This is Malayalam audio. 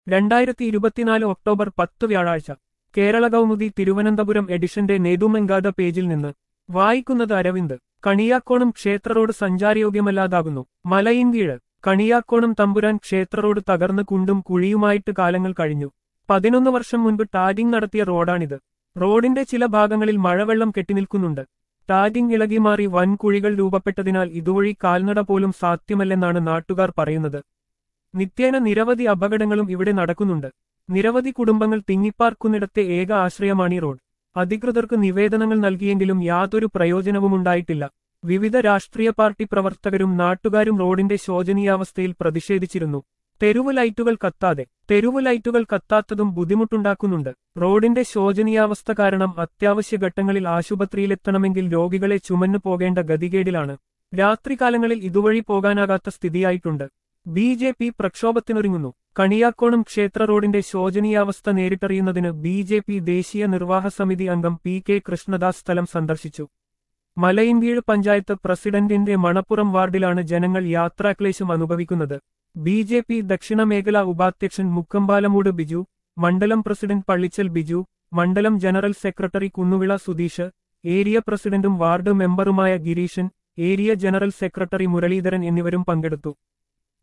രണ്ടായിരത്തി ഇരുപത്തിനാല് ഒക്ടോബർ പത്ത് വ്യാഴാഴ്ച കേരള കൗമുദി തിരുവനന്തപുരം എഡിഷന്റെ നേതുമെങ്കാത പേജിൽ നിന്ന് വായിക്കുന്നത് അരവിന്ദ് കണിയാക്കോണം ക്ഷേത്ര റോഡ് സഞ്ചാരയോഗ്യമല്ലാതാകുന്നു മലയിൻകീഴ് കണിയാക്കോണം തമ്പുരാൻ ക്ഷേത്ര റോഡ് തകർന്ന് കുണ്ടും കുഴിയുമായിട്ട് കാലങ്ങൾ കഴിഞ്ഞു പതിനൊന്ന് വർഷം മുൻപ് ടാരിംഗ് നടത്തിയ റോഡാണിത് റോഡിന്റെ ചില ഭാഗങ്ങളിൽ മഴവെള്ളം കെട്ടിനിൽക്കുന്നുണ്ട് ടാരിംഗ് ഇളകി മാറി വൻ കുഴികൾ രൂപപ്പെട്ടതിനാൽ ഇതുവഴി കാൽനട പോലും സാധ്യമല്ലെന്നാണ് നാട്ടുകാർ പറയുന്നത് നിത്യേന നിരവധി അപകടങ്ങളും ഇവിടെ നടക്കുന്നുണ്ട് നിരവധി കുടുംബങ്ങൾ തിങ്ങിപ്പാർക്കുന്നിടത്തെ ഏക ആശ്രയമാണ് ഈ റോഡ് അധികൃതർക്ക് നിവേദനങ്ങൾ നൽകിയെങ്കിലും യാതൊരു പ്രയോജനവുമുണ്ടായിട്ടില്ല വിവിധ രാഷ്ട്രീയ പാർട്ടി പ്രവർത്തകരും നാട്ടുകാരും റോഡിന്റെ ശോചനീയാവസ്ഥയിൽ പ്രതിഷേധിച്ചിരുന്നു തെരുവ് ലൈറ്റുകൾ കത്താതെ തെരുവ് ലൈറ്റുകൾ കത്താത്തതും ബുദ്ധിമുട്ടുണ്ടാക്കുന്നുണ്ട് റോഡിന്റെ ശോചനീയാവസ്ഥ കാരണം അത്യാവശ്യ ഘട്ടങ്ങളിൽ ആശുപത്രിയിലെത്തണമെങ്കിൽ രോഗികളെ ചുമന്നു പോകേണ്ട ഗതികേടിലാണ് രാത്രികാലങ്ങളിൽ ഇതുവഴി പോകാനാകാത്ത സ്ഥിതിയായിട്ടുണ്ട് ബി ജെ പി പ്രക്ഷോഭത്തിനൊരുങ്ങുന്നു കണിയാക്കോണം ക്ഷേത്ര റോഡിന്റെ ശോചനീയാവസ്ഥ നേരിട്ടറിയുന്നതിന് ബി ജെ പി ദേശീയ നിർവാഹ സമിതി അംഗം പി കെ കൃഷ്ണദാസ് സ്ഥലം സന്ദർശിച്ചു മലയിൻകീഴ് പഞ്ചായത്ത് പ്രസിഡന്റിന്റെ മണപ്പുറം വാർഡിലാണ് ജനങ്ങൾ യാത്രാക്ലേശം അനുഭവിക്കുന്നത് ബി ജെ പി ദക്ഷിണ മേഖലാ ഉപാധ്യക്ഷൻ മുക്കമ്പാലമൂട് ബിജു മണ്ഡലം പ്രസിഡന്റ് പള്ളിച്ചൽ ബിജു മണ്ഡലം general secretary Kunnuvila Sudheesh area പ്രസിഡന്റും വാർഡ് മെമ്പറുമായ Gireesan area general secretary Muraleedharan എന്നിവരും പങ്കെടുത്തു